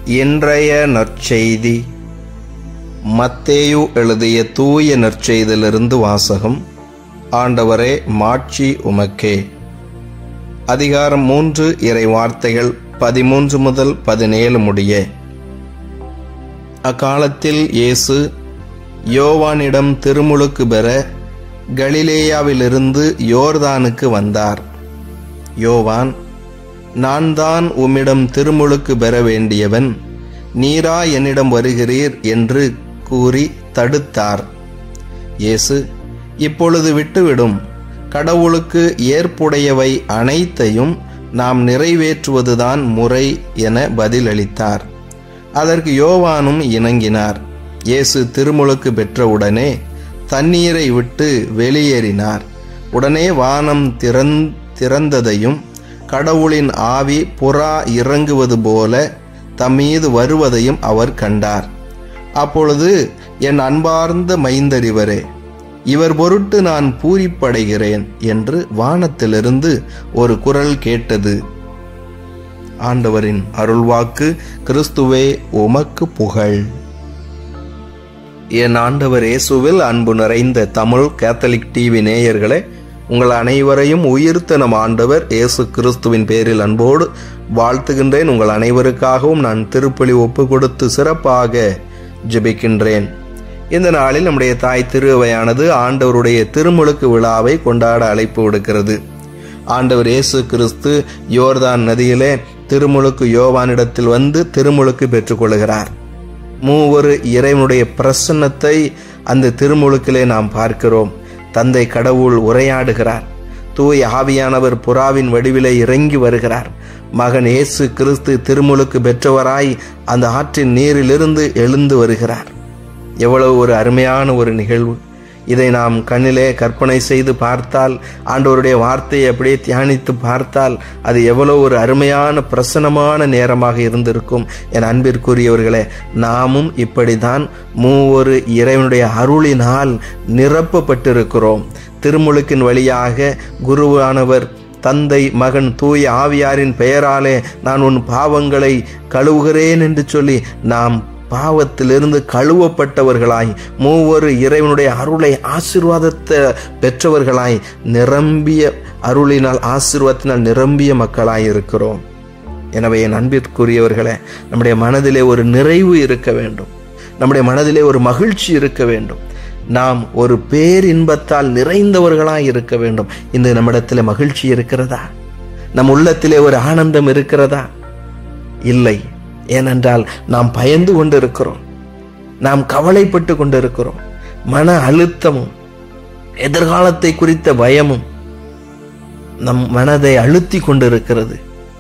இன்றைய நற்செய்தி மத்தேயு எழுதிய தூய நற்செய்தியிலிருந்து வாசகம் ஆண்டவரே மாட்சி உமக்கே அதிகாரம் மூன்று இறை வார்த்தைகள் பதிமூன்று முதல் பதினேழு முடிய அக்காலத்தில் இயேசு யோவானிடம் திருமுழுக்கு பெற கலிலேயாவிலிருந்து யோர்தானுக்கு வந்தார் யோவான் நான் தான் உம்மிடம் திருமுழுக்கு பெற வேண்டியவன் நீரா என்னிடம் வருகிறீர் என்று கூறி தடுத்தார் இயேசு இப்பொழுது விட்டுவிடும் கடவுளுக்கு ஏற்புடையவை அனைத்தையும் நாம் நிறைவேற்றுவதுதான் முறை என பதிலளித்தார் அதற்கு யோவானும் இணங்கினார் இயேசு திருமுழுக்கு பெற்றவுடனே தண்ணீரை விட்டு வெளியேறினார் உடனே வானம் திறந் திறந்ததையும் கடவுளின் ஆவி புறா இறங்குவது போல தம்மீது வருவதையும் அவர் கண்டார் அப்பொழுது என் அன்பார்ந்த மைந்தறிவரே இவர் பொருட்டு நான் பூரிப்படைகிறேன் என்று வானத்திலிருந்து ஒரு குரல் கேட்டது ஆண்டவரின் அருள்வாக்கு கிறிஸ்துவே உமக்கு புகழ் என் ஆண்டவர் இயேசுவில் அன்பு நிறைந்த தமிழ் கேத்தலிக் டிவி நேயர்களே உங்கள் அனைவரையும் உயிர்த்த நம் ஆண்டவர் இயேசு கிறிஸ்துவின் பேரில் அன்போடு வாழ்த்துகின்றேன் உங்கள் அனைவருக்காகவும் நான் திருப்பலி ஒப்பு கொடுத்து சிறப்பாக ஜெபிக்கின்றேன் இந்த நாளில் நம்முடைய தாய் திருவையானது ஆண்டவருடைய திருமுழுக்கு விழாவை கொண்டாட அழைப்பு விடுக்கிறது ஆண்டவர் இயேசு கிறிஸ்து யோர்தான் நதியிலே திருமுழுக்கு யோவானிடத்தில் வந்து திருமுழுக்கு பெற்றுக்கொள்கிறார் மூவரு இறைவனுடைய பிரசன்னத்தை அந்த திருமுழுக்கிலே நாம் பார்க்கிறோம் தந்தை கடவுள் உரையாடுகிறார் தூய் ஆவியானவர் புறாவின் வடிவிலே இறங்கி வருகிறார் மகன் இயேசு கிறிஸ்து திருமுழுக்கு பெற்றவராய் அந்த ஆற்றின் நீரிலிருந்து எழுந்து வருகிறார் எவ்வளவு ஒரு அருமையான ஒரு நிகழ்வு இதை நாம் கண்ணிலே கற்பனை செய்து பார்த்தால் ஆண்டவருடைய வார்த்தையை அப்படியே தியானித்து பார்த்தால் அது எவ்வளவு ஒரு அருமையான பிரசனமான நேரமாக இருந்திருக்கும் என் அன்பிற்குரியவர்களே நாமும் இப்படிதான் மூவொரு இறைவனுடைய அருளினால் நிரப்பப்பட்டிருக்கிறோம் திருமுழுக்கின் வழியாக குருவானவர் தந்தை மகன் தூய ஆவியாரின் பெயராலே நான் உன் பாவங்களை கழுவுகிறேன் என்று சொல்லி நாம் பாவத்திலிருந்து கழுவப்பட்டவர்களாய் மூவொரு இறைவனுடைய அருளை ஆசிர்வாதத்தை பெற்றவர்களாய் நிரம்பிய அருளினால் ஆசிர்வாதத்தினால் நிரம்பிய மக்களாய் இருக்கிறோம் எனவே என் அன்பிற்குரியவர்களே நம்முடைய மனதிலே ஒரு நிறைவு இருக்க வேண்டும் நம்முடைய மனதிலே ஒரு மகிழ்ச்சி இருக்க வேண்டும் நாம் ஒரு பேரின்பத்தால் நிறைந்தவர்களாய் இருக்க வேண்டும் இந்த நம்மிடத்தில் மகிழ்ச்சி இருக்கிறதா நம் உள்ளத்திலே ஒரு ஆனந்தம் இருக்கிறதா இல்லை ஏனென்றால் நாம் பயந்து கொண்டிருக்கிறோம் நாம் கவலைப்பட்டு கொண்டிருக்கிறோம் மன அழுத்தமும் எதிர்காலத்தை குறித்த பயமும் நம் மனதை அழுத்தி கொண்டிருக்கிறது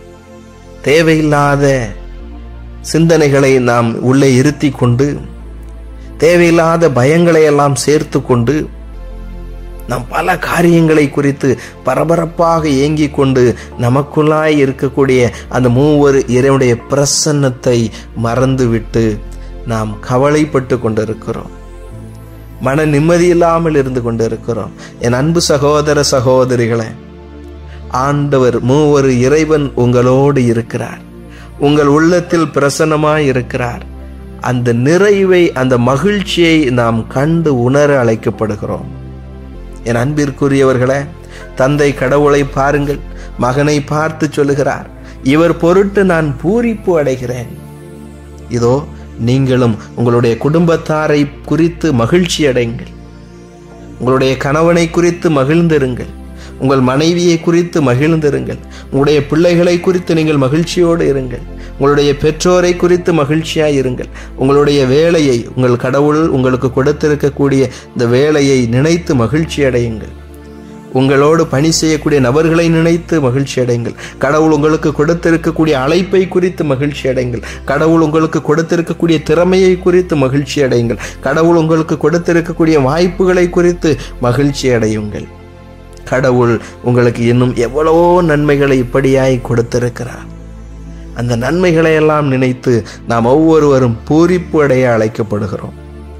தேவையில்லாத சிந்தனைகளை நாம் உள்ளே இருத்தி கொண்டு தேவையில்லாத பயங்களை எல்லாம் சேர்த்து கொண்டு நாம் பல காரியங்களை குறித்து பரபரப்பாக ஏங்கிக் கொண்டு நமக்குள்ளாய் இருக்கக்கூடிய அந்த மூவர் இறைவனுடைய பிரசன்னத்தை மறந்துவிட்டு நாம் கவலைப்பட்டு கொண்டிருக்கிறோம் மன நிம்மதி இல்லாமல் இருந்து கொண்டிருக்கிறோம் என் அன்பு சகோதர சகோதரிகளே ஆண்டவர் மூவர் இறைவன் உங்களோடு இருக்கிறார் உங்கள் உள்ளத்தில் பிரசன்னமாய் இருக்கிறார் அந்த நிறைவை அந்த மகிழ்ச்சியை நாம் கண்டு உணர அழைக்கப்படுகிறோம் என் அன்பிற்குரியவர்களே தந்தை கடவுளை பாருங்கள் மகனை பார்த்து சொல்லுகிறார் இவர் பொருட்டு நான் பூரிப்பு அடைகிறேன் இதோ நீங்களும் உங்களுடைய குடும்பத்தாரை குறித்து மகிழ்ச்சி அடைங்கள் உங்களுடைய கணவனை குறித்து மகிழ்ந்திருங்கள் உங்கள் மனைவியை குறித்து மகிழ்ந்திருங்கள் உங்களுடைய பிள்ளைகளை குறித்து நீங்கள் மகிழ்ச்சியோடு இருங்கள் உங்களுடைய பெற்றோரை குறித்து மகிழ்ச்சியாய் இருங்கள் உங்களுடைய வேலையை உங்கள் கடவுள் உங்களுக்கு கொடுத்திருக்கக்கூடிய இந்த வேலையை நினைத்து மகிழ்ச்சி அடையுங்கள் உங்களோடு பணி செய்யக்கூடிய நபர்களை நினைத்து மகிழ்ச்சி அடைங்கள் கடவுள் உங்களுக்கு கொடுத்திருக்கக்கூடிய அழைப்பை குறித்து மகிழ்ச்சி அடைங்கள் கடவுள் உங்களுக்கு கொடுத்திருக்கக்கூடிய திறமையை குறித்து மகிழ்ச்சி அடையுங்கள் கடவுள் உங்களுக்கு கொடுத்திருக்கக்கூடிய வாய்ப்புகளை குறித்து மகிழ்ச்சி அடையுங்கள் கடவுள் உங்களுக்கு இன்னும் எவ்வளவோ நன்மைகளை இப்படியாய் கொடுத்திருக்கிறார் அந்த நன்மைகளை எல்லாம் நினைத்து நாம் ஒவ்வொருவரும் பூரிப்பு அடைய அழைக்கப்படுகிறோம்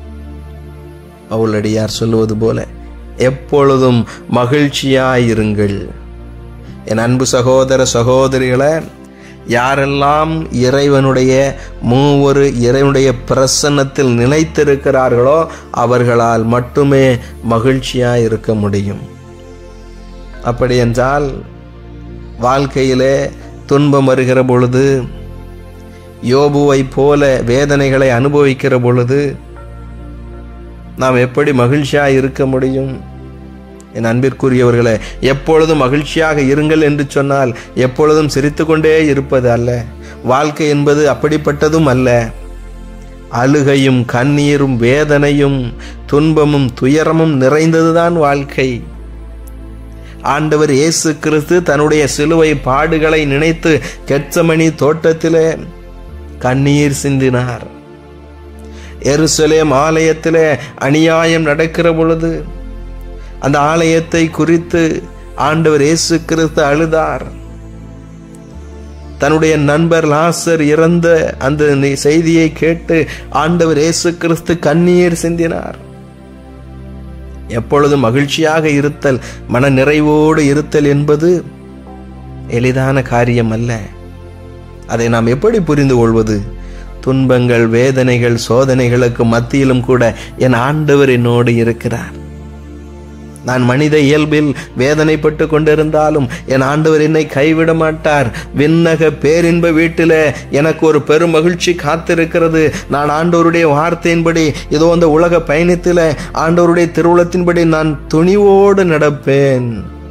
பவுலடியார் சொல்லுவது போல எப்பொழுதும் மகிழ்ச்சியாயிருங்கள் என் அன்பு சகோதர சகோதரிகளே யாரெல்லாம் இறைவனுடைய மூவொரு இறைவனுடைய பிரசன்னத்தில் நிலைத்திருக்கிறார்களோ அவர்களால் மட்டுமே மகிழ்ச்சியாக இருக்க முடியும் அப்படி என்றால் வாழ்க்கையிலே துன்பம் வருகிற பொழுது யோபுவைப் போல வேதனைகளை அனுபவிக்கிற பொழுது நாம் எப்படி மகிழ்ச்சியாக இருக்க முடியும் என் அன்பிற்குரியவர்களே எப்பொழுதும் மகிழ்ச்சியாக இருங்கள் என்று சொன்னால் எப்பொழுதும் சிரித்து கொண்டே இருப்பது அல்ல வாழ்க்கை என்பது அப்படிப்பட்டதும் அல்ல அழுகையும் கண்ணீரும் வேதனையும் துன்பமும் துயரமும் நிறைந்ததுதான் வாழ்க்கை ஆண்டவர் இயேசு கிறிஸ்து தன்னுடைய சிலுவை பாடுகளை நினைத்து கெட்சமணி தோட்டத்திலே கண்ணீர் சிந்தினார் எருசலேம் ஆலயத்திலே அநியாயம் நடக்கிற பொழுது அந்த ஆலயத்தை குறித்து ஆண்டவர் இயேசு கிறிஸ்து அழுதார் தன்னுடைய நண்பர் லாசர் இறந்த அந்த செய்தியை கேட்டு ஆண்டவர் இயேசு கிறிஸ்து கண்ணீர் சிந்தினார் எப்பொழுதும் மகிழ்ச்சியாக இருத்தல் மன நிறைவோடு இருத்தல் என்பது எளிதான காரியம் அல்ல அதை நாம் எப்படி புரிந்து கொள்வது துன்பங்கள் வேதனைகள் சோதனைகளுக்கு மத்தியிலும் கூட என் ஆண்டவர் என்னோடு இருக்கிறார் நான் மனித இயல்பில் வேதனைப்பட்டு கொண்டிருந்தாலும் என் ஆண்டவர் என்னை கைவிட மாட்டார் விண்ணக பேரின்ப வீட்டில எனக்கு ஒரு பெரும் மகிழ்ச்சி காத்திருக்கிறது நான் ஆண்டவருடைய வார்த்தையின்படி இதோ அந்த உலக பயணத்தில் ஆண்டவருடைய திருவுளத்தின்படி நான் துணிவோடு நடப்பேன்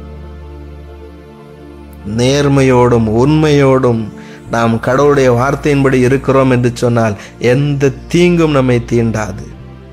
நேர்மையோடும் உண்மையோடும் நாம் கடவுளுடைய வார்த்தையின்படி இருக்கிறோம் என்று சொன்னால் எந்த தீங்கும் நம்மை தீண்டாது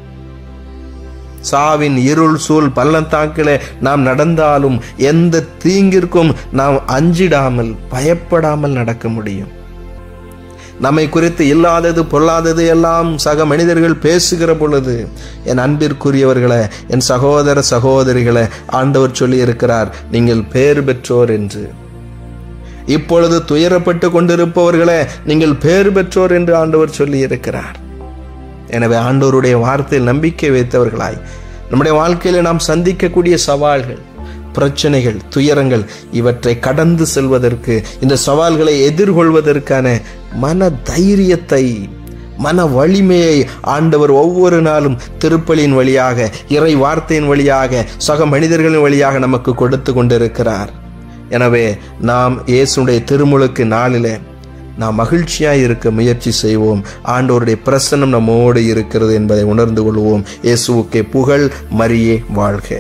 சாவின் இருள் சூழ் பள்ளத்தாக்கிலே நாம் நடந்தாலும் எந்த தீங்கிற்கும் நாம் அஞ்சிடாமல் பயப்படாமல் நடக்க முடியும் நம்மை குறித்து இல்லாதது பொல்லாதது எல்லாம் சக மனிதர்கள் பேசுகிற பொழுது என் அன்பிற்குரியவர்களை என் சகோதர சகோதரிகளை ஆண்டவர் சொல்லி இருக்கிறார் நீங்கள் பேர் பெற்றோர் என்று இப்பொழுது துயரப்பட்டு கொண்டிருப்பவர்களே நீங்கள் பேர் பெற்றோர் என்று ஆண்டவர் சொல்லி இருக்கிறார் எனவே ஆண்டவருடைய வார்த்தையில் நம்பிக்கை வைத்தவர்களாய் நம்முடைய வாழ்க்கையில் நாம் சந்திக்கக்கூடிய சவால்கள் பிரச்சனைகள் துயரங்கள் இவற்றை கடந்து செல்வதற்கு இந்த சவால்களை எதிர்கொள்வதற்கான மன தைரியத்தை மன வலிமையை ஆண்டவர் ஒவ்வொரு நாளும் திருப்பலியின் வழியாக இறை வார்த்தையின் வழியாக சக மனிதர்களின் வழியாக நமக்கு கொடுத்து கொண்டிருக்கிறார் எனவே நாம் இயேசுடைய திருமுழுக்கு நாளிலே நாம் மகிழ்ச்சியாக இருக்க முயற்சி செய்வோம் ஆண்டவருடைய பிரசன்னம் நம்மோடு இருக்கிறது என்பதை உணர்ந்து கொள்வோம் இயேசுவுக்கே புகழ் மரியே வாழ்க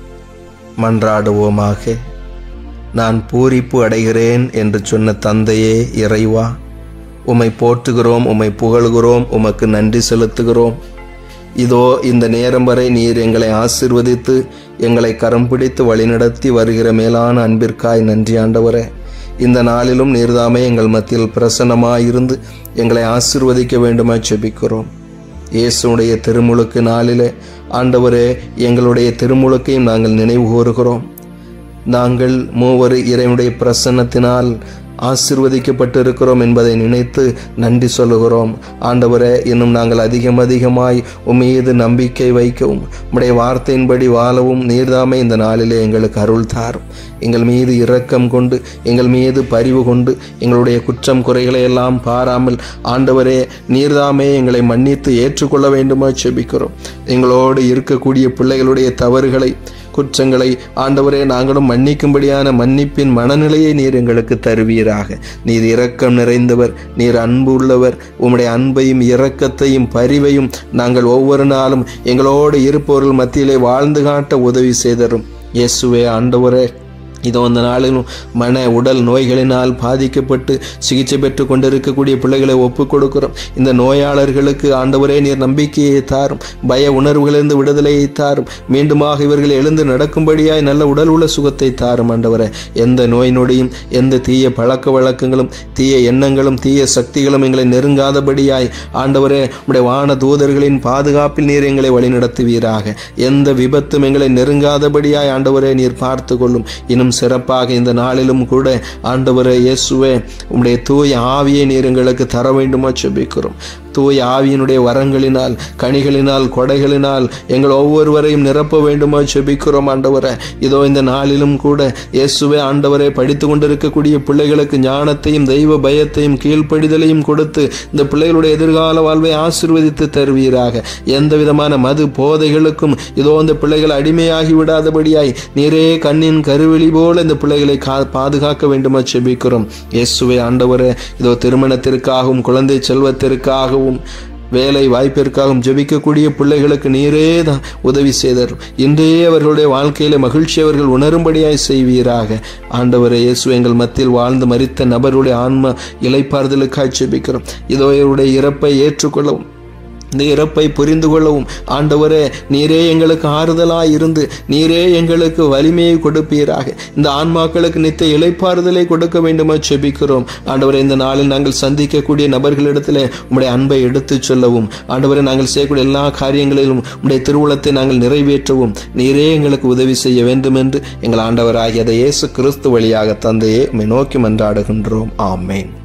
மன்றாடுவோமாக நான் பூரிப்பு அடைகிறேன் என்று சொன்ன தந்தையே இறைவா உம்மை போற்றுகிறோம் உம்மை புகழ்கிறோம் உமக்கு நன்றி செலுத்துகிறோம் இதோ இந்த நேரம் வரை நீர் எங்களை ஆசிர்வதித்து எங்களை கரம் பிடித்து வழிநடத்தி வருகிற மேலான அன்பிற்காய் நன்றி ஆண்டவரே இந்த நாளிலும் நீர்தாமே எங்கள் மத்தியில் பிரசன்னமாயிருந்து எங்களை ஆசிர்வதிக்க வேண்டுமாய் செபிக்கிறோம் இயேசுடைய திருமுழுக்கு நாளிலே ஆண்டவரே எங்களுடைய திருமுழுக்கையும் நாங்கள் நினைவு கூறுகிறோம் நாங்கள் மூவர் இறைவனுடைய பிரசன்னத்தினால் ஆசிர்வதிக்கப்பட்டு இருக்கிறோம் என்பதை நினைத்து நன்றி சொல்லுகிறோம் ஆண்டவரே இன்னும் நாங்கள் அதிகம் அதிகமாய் உம்மீது நம்பிக்கை வைக்கவும் உம்முடைய வார்த்தையின்படி வாழவும் நீர்தாமே இந்த நாளிலே எங்களுக்கு அருள் தாரும் எங்கள் மீது இரக்கம் கொண்டு எங்கள் மீது பரிவு கொண்டு எங்களுடைய குற்றம் குறைகளை எல்லாம் பாராமல் ஆண்டவரே நீர்தாமே எங்களை மன்னித்து ஏற்றுக்கொள்ள வேண்டுமா செபிக்கிறோம் எங்களோடு இருக்கக்கூடிய பிள்ளைகளுடைய தவறுகளை குற்றங்களை ஆண்டவரே நாங்களும் மன்னிக்கும்படியான மன்னிப்பின் மனநிலையை நீர் எங்களுக்கு தருவீராக நீர் இரக்கம் நிறைந்தவர் நீர் அன்பு உள்ளவர் உம்முடைய அன்பையும் இரக்கத்தையும் பரிவையும் நாங்கள் ஒவ்வொரு நாளும் எங்களோடு இருப்பவர்கள் மத்தியிலே வாழ்ந்து காட்ட உதவி செய்தரும் இயேசுவே ஆண்டவரே இதோ அந்த நாளிலும் மன உடல் நோய்களினால் பாதிக்கப்பட்டு சிகிச்சை பெற்று கொண்டிருக்கக்கூடிய பிள்ளைகளை ஒப்புக் கொடுக்கிறோம் இந்த நோயாளர்களுக்கு ஆண்டவரே நீர் நம்பிக்கையை தாரும் பய உணர்வுகளிலிருந்து விடுதலையை தாரும் மீண்டுமாக இவர்கள் எழுந்து நடக்கும்படியாய் நல்ல உடல் உள்ள சுகத்தை தாரும் ஆண்டவரே எந்த நோய் நொடியும் எந்த தீய பழக்க வழக்கங்களும் தீய எண்ணங்களும் தீய சக்திகளும் எங்களை நெருங்காதபடியாய் ஆண்டவரே உடைய வான தூதர்களின் பாதுகாப்பில் நீர் எங்களை வழிநடத்துவீராக எந்த விபத்தும் எங்களை நெருங்காதபடியாய் ஆண்டவரே நீர் பார்த்து கொள்ளும் இன்னும் சிறப்பாக இந்த நாளிலும் கூட ஆண்டவரே இயேசுவே உம்முடைய தூய ஆவியை நீர் எங்களுக்கு தர வேண்டுமா செபிக்கிறோம் தூய ஆவியினுடைய வரங்களினால் கனிகளினால் கொடைகளினால் எங்கள் ஒவ்வொருவரையும் நிரப்ப வேண்டுமா செபிக்கிறோம் ஆண்டவரை இதோ இந்த நாளிலும் கூட இயேசுவே ஆண்டவரை படித்து கொண்டிருக்கக்கூடிய பிள்ளைகளுக்கு ஞானத்தையும் தெய்வ பயத்தையும் கீழ்ப்படிதலையும் கொடுத்து இந்த பிள்ளைகளுடைய எதிர்கால வாழ்வை ஆசிர்வதித்து தருவீராக எந்த விதமான மது போதைகளுக்கும் இதோ இந்த பிள்ளைகள் அடிமையாகி விடாதபடியாய் நீரே கண்ணின் கருவெளி போல இந்த பிள்ளைகளை கா பாதுகாக்க வேண்டுமா செபிக்கிறோம் இயேசுவே ஆண்டவரே இதோ திருமணத்திற்காகவும் குழந்தை செல்வத்திற்காகவும் வேலை வாய்ப்பிற்காகவும் ஜெபிக்கக்கூடிய பிள்ளைகளுக்கு நீரே தான் உதவி செய்தர் இன்றே அவர்களுடைய வாழ்க்கையில மகிழ்ச்சி அவர்கள் உணரும்படியாய் செய்வீராக ஆண்டவரை இயேசு எங்கள் மத்தியில் வாழ்ந்து மறித்த நபருடைய ஆன்ம இலைப்பாறுதலுக்காய் ஜெபிக்கிறோம் இதோ இவருடைய இறப்பை ஏற்றுக்கொள்ளவும் இந்த இறப்பை புரிந்து கொள்ளவும் ஆண்டவரே நீரே எங்களுக்கு ஆறுதலாய் இருந்து நீரே எங்களுக்கு வலிமையை கொடுப்பீராக இந்த ஆன்மாக்களுக்கு நித்த இலைப்பாறுதலை கொடுக்க வேண்டுமா செபிக்கிறோம் ஆண்டவரே இந்த நாளில் நாங்கள் சந்திக்கக்கூடிய நபர்களிடத்தில் உம்முடைய அன்பை எடுத்துச் சொல்லவும் ஆண்டவரை நாங்கள் செய்யக்கூடிய எல்லா காரியங்களிலும் உம்முடைய திருவுளத்தை நாங்கள் நிறைவேற்றவும் நீரே எங்களுக்கு உதவி செய்ய வேண்டும் என்று எங்கள் ஆண்டவராகிய அதை இயேசு கிறிஸ்து வழியாக தந்தையே உம்மை நோக்கி மன்றாடுகின்றோம் ஆமேன்